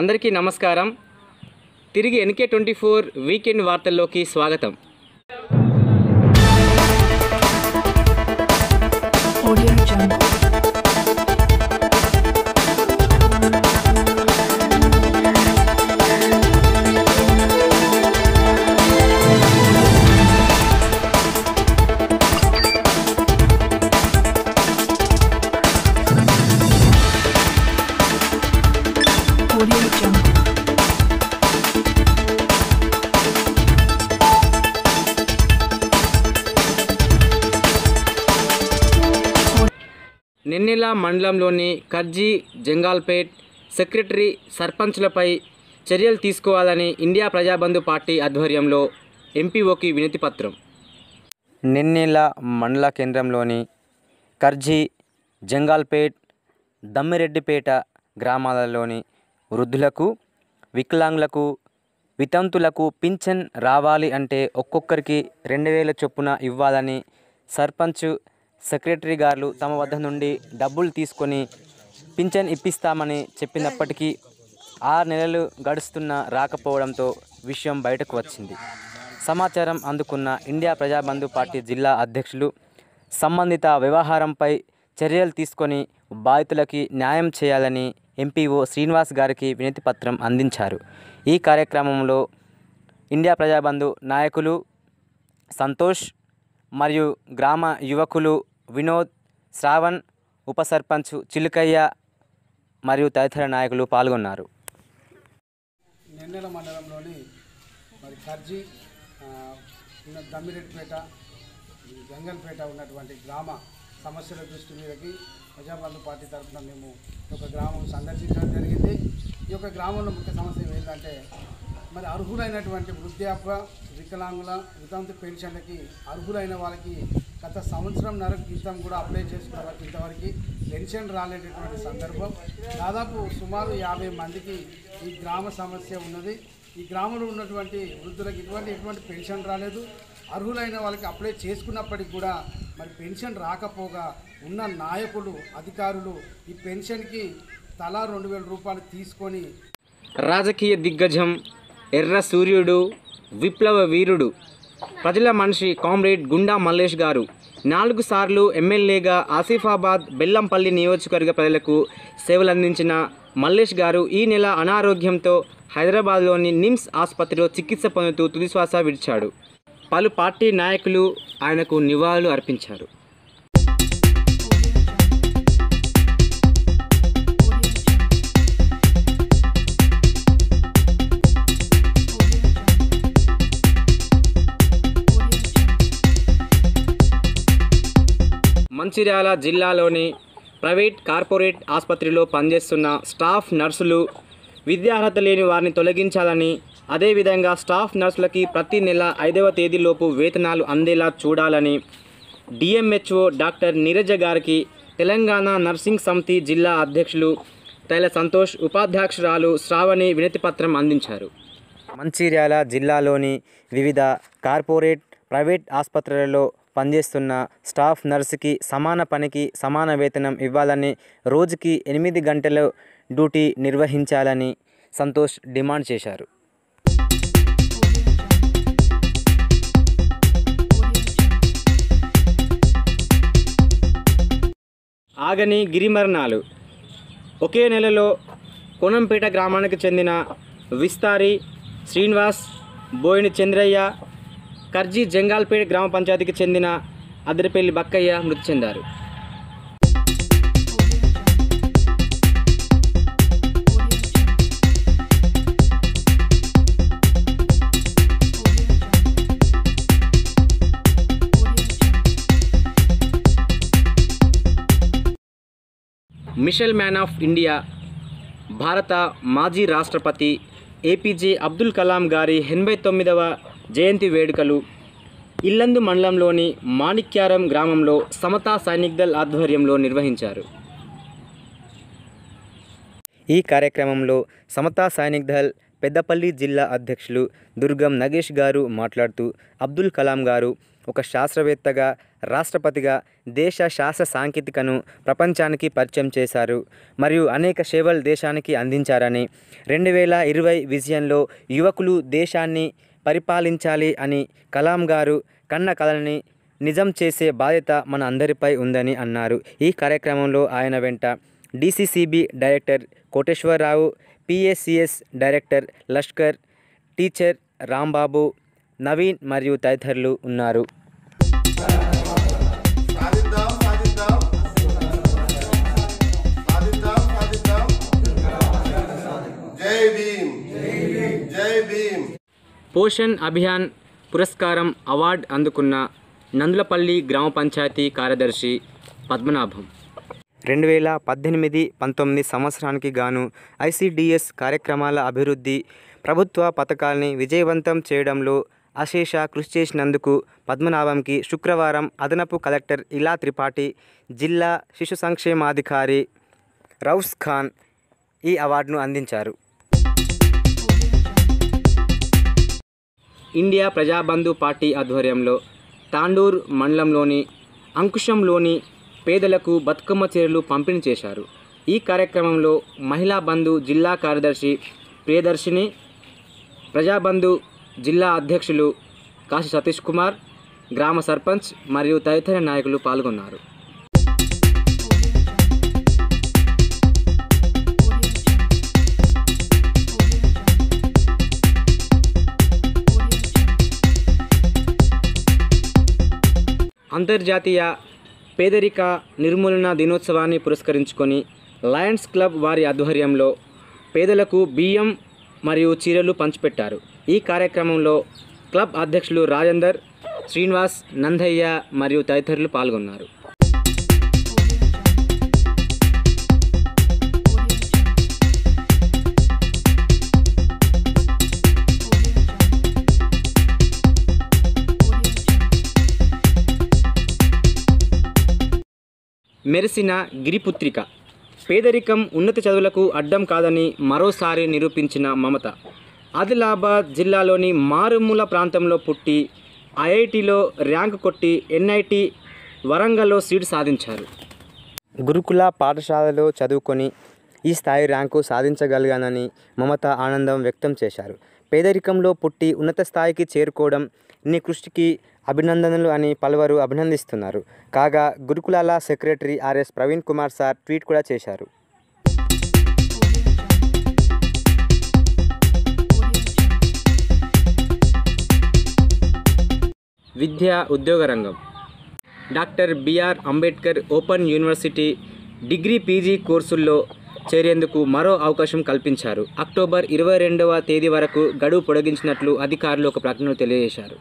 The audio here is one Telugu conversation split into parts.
అందరికీ నమస్కారం తిరిగి ఎన్కే ట్వంటీ ఫోర్ వీకెండ్ వార్తల్లోకి స్వాగతం Audio Jungle. Audio Jungle. నిన్నెల మండలంలోని కర్జీ జంగాల్పేట్ సెక్రటరీ సర్పంచ్లపై చర్యలు తీసుకోవాలని ఇండియా ప్రజాబంధు పార్టీ ఆధ్వర్యంలో ఎంపీఓకి వినతి పత్రం నిన్నెల మండల కేంద్రంలోని కర్జీ జంగాల్పేట్ దమ్మిరెడ్డిపేట గ్రామాలలోని వృద్ధులకు వికలాంగులకు వితంతులకు పింఛన్ రావాలి అంటే ఒక్కొక్కరికి రెండు వేల చొప్పున ఇవ్వాలని సర్పంచ్ సెక్రటరీ గారు తమ వద్ద నుండి డబ్బులు తీసుకొని పింఛన్ ఇప్పిస్తామని చెప్పినప్పటికీ ఆరు నెలలు గడుస్తున్న రాకపోవడంతో విషయం బయటకు వచ్చింది సమాచారం అందుకున్న ఇండియా ప్రజాబంధు పార్టీ జిల్లా అధ్యక్షులు సంబంధిత వ్యవహారంపై చర్యలు తీసుకొని బాధితులకి న్యాయం చేయాలని ఎంపీఓ శ్రీనివాస్ గారికి వినతి పత్రం అందించారు ఈ కార్యక్రమంలో ఇండియా ప్రజాబంధు నాయకులు సంతోష్ మరియు గ్రామ యువకులు వినోద్ శ్రావణ్ ఉప సర్పంచ్ చిలుకయ్య మరియు తదితర నాయకులు పాల్గొన్నారు నెన్నెల మండలంలోని మరి కర్జీ ఆ, ఉన్న దమ్మిరెడ్డిపేట ఈ గంగల్పేట ఉన్నటువంటి గ్రామ సమస్యల దృష్టి మీదకి ప్రజాబంధు పార్టీ తరఫున మేము ఈ యొక్క గ్రామం సందర్శించడం జరిగింది ఈ యొక్క గ్రామంలో ముఖ్య సమస్య ఏంటంటే మరి అర్హులైనటువంటి వృద్ధాప్య వికలాంగుల వితంతు పెన్షన్లకి అర్హులైన వాళ్ళకి గత సంవత్సరం నర క్రితం కూడా అప్లై చేసుకున్న వాళ్ళకి ఇంతవరకు పెన్షన్ రాలేటటువంటి సందర్భం దాదాపు సుమారు యాభై మందికి ఈ గ్రామ సమస్య ఉన్నది ఈ గ్రామంలో ఉన్నటువంటి వృద్ధులకు ఇటువంటి ఎటువంటి పెన్షన్ రాలేదు అర్హులైన వాళ్ళకి అప్లై చేసుకున్నప్పటికి కూడా మరి పెన్షన్ రాకపోగా ఉన్న నాయకులు అధికారులు ఈ పెన్షన్కి తలా రెండు వేల రూపాయలు తీసుకొని రాజకీయ దిగ్గజం ఎర్ర సూర్యుడు విప్లవ వీరుడు ప్రజల మనిషి కామ్రేడ్ గుండా మల్లేష్ గారు నాలుగు సార్లు ఎమ్మెల్యేగా ఆసిఫాబాద్ బెల్లంపల్లి నియోజకవర్గ ప్రజలకు సేవలందించిన మల్లేష్ గారు ఈ నెల అనారోగ్యంతో హైదరాబాద్లోని నిమ్స్ ఆసుపత్రిలో చికిత్స పొందుతూ తుదిశ్వాస విడిచాడు పలు పార్టీ నాయకులు ఆయనకు నివాళులు అర్పించారు మంచిర్యాల జిల్లాలోని ప్రైవేట్ కార్పొరేట్ ఆసుపత్రిలో పనిచేస్తున్న స్టాఫ్ నర్సులు విద్యార్హత లేని వారిని తొలగించాలని అదేవిధంగా స్టాఫ్ నర్సులకి ప్రతి నెల ఐదవ తేదీలోపు వేతనాలు అందేలా చూడాలని డిఎంహెచ్ఓ డాక్టర్ నీరజ గారికి తెలంగాణ నర్సింగ్ సమితి జిల్లా అధ్యక్షులు తైల సంతోష్ ఉపాధ్యక్షురాలు శ్రావణి వినతిపత్రం అందించారు మంచిర్యాల జిల్లాలోని వివిధ కార్పొరేట్ ప్రైవేట్ ఆసుపత్రులలో పనిచేస్తున్న స్టాఫ్ నర్సుకి సమాన పనికి సమాన వేతనం ఇవ్వాలని రోజుకి ఎనిమిది గంటలు డ్యూటీ నిర్వహించాలని సంతోష్ డిమాండ్ చేశారు ఆగని గిరిమరణాలు ఒకే నెలలో కోనంపేట గ్రామానికి చెందిన విస్తారి శ్రీనివాస్ బోయిని చంద్రయ్య కర్జీ జంగాల్పేట గ్రామ పంచాయతీకి చెందిన అదిరిపల్లి బక్కయ్య మృతి చెందారు మిషెల్ మ్యాన్ ఆఫ్ ఇండియా భారత మాజీ రాష్ట్రపతి ఏపీజే అబ్దుల్ కలాం గారి ఎనభై తొమ్మిదవ జయంతి వేడుకలు ఇల్లందు మండలంలోని మాణిక్యారం గ్రామంలో సమతా సైనిక్ దళ్ ఆధ్వర్యంలో నిర్వహించారు ఈ కార్యక్రమంలో సమతా సైనిక్ దళ్ పెద్దపల్లి జిల్లా అధ్యక్షులు దుర్గం నగేష్ గారు మాట్లాడుతూ అబ్దుల్ కలాం గారు ఒక శాస్త్రవేత్తగా రాష్ట్రపతిగా దేశ శాస్త్ర సాంకేతికను ప్రపంచానికి పరిచయం చేశారు మరియు అనేక సేవలు దేశానికి అందించారని రెండు వేల ఇరవై విజయంలో యువకులు దేశాన్ని పరిపాలించాలి అని కలాం గారు కన్న కళని నిజం చేసే బాధ్యత మన అందరిపై ఉందని అన్నారు ఈ కార్యక్రమంలో ఆయన వెంట DCCB director Koteswararao PSCS director Lashkar teacher Rambabu Naveen మరియు తదితరులు ఉన్నారు సాధిద్దాం సాధిద్దాం సాధిద్దాం సాధిద్దాం జై భీమ్ జై భీమ్ పోషణ్ అభియాన్ పురస్కారం అవార్డు అందుకున్న నందులపల్లి గ్రామ పంచాయతీ కార్యదర్శి పద్మనాభం రెండు వేల పద్దెనిమిది పంతొమ్మిది సంవత్సరానికి గాను ఐసిడిఎస్ కార్యక్రమాల అభివృద్ధి ప్రభుత్వ పథకాల్ని విజయవంతం చేయడంలో అశేష కృషి చేసినందుకు పద్మనాభంకి శుక్రవారం అదనపు కలెక్టర్ ఇలా త్రిపాఠి జిల్లా శిశు సంక్షేమాధికారి రౌస్ ఖాన్ ఈ అవార్డును అందించారు ఇండియా ప్రజాబంధు పార్టీ ఆధ్వర్యంలో తాండూర్ మండలంలోని అంకుశంలోని పేదలకు బతుకమ్మ చీరలు పంపిణీ చేశారు ఈ కార్యక్రమంలో మహిళా బంధు జిల్లా కార్యదర్శి ప్రియదర్శిని ప్రజాబంధు జిల్లా అధ్యక్షులు కాశీ సతీష్ కుమార్ గ్రామ సర్పంచ్ మరియు తదితర నాయకులు పాల్గొన్నారు అంతర్జాతీయ పేదరిక నిర్మూలన దినోత్సవాన్ని పురస్కరించుకొని లయన్స్ క్లబ్ వారి ఆధ్వర్యంలో పేదలకు బియ్యం మరియు చీరలు పంచిపెట్టారు ఈ కార్యక్రమంలో క్లబ్ అధ్యక్షులు రాజేందర్ శ్రీనివాస్ నందయ్య మరియు తదితరులు పాల్గొన్నారు మెరిసిన గిరిపుత్రిక పేదరికం ఉన్నత చదువులకు అడ్డం కాదని మరోసారి నిరూపించిన మమత ఆదిలాబాద్ జిల్లాలోని మారుమూల ప్రాంతంలో పుట్టి ఐఐటిలో ర్యాంకు కొట్టి ఎన్ఐటి వరంగల్లో సీటు సాధించారు గురుకుల పాఠశాలలో చదువుకొని ఈ స్థాయి ర్యాంకు సాధించగలిగానని మమత ఆనందం వ్యక్తం చేశారు పేదరికంలో పుట్టి ఉన్నత స్థాయికి చేరుకోవడం నీ కృషికి అభినందనలు అని పలువురు అభినందిస్తున్నారు కాగా గురుకులాల secretary RS Praveen Kumar sir tweet కూడా చేశారు విద్య ఉద్యోగ రంగం doctor BR Ambedkar open university degree PG కోర్సుల్లో చేరేందుకు మరో అవకాశం కల్పించారు అక్టోబర్ ఇరవై రెండవ తేదీ వరకు గడువు పొడిగించినట్లు అధికారులు ఒక ప్రకటనలో తెలియజేశారు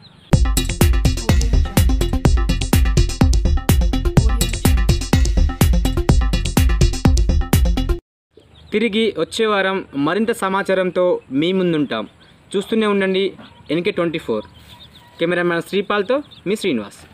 తిరిగి వచ్చే వారం మరింత సమాచారంతో మీ ముందుంటాం చూస్తూనే ఉండండి ఎన్కే ట్వంటీ ఫోర్ కెమెరామ్యాన్ శ్రీపాల్తో మీ శ్రీనివాస్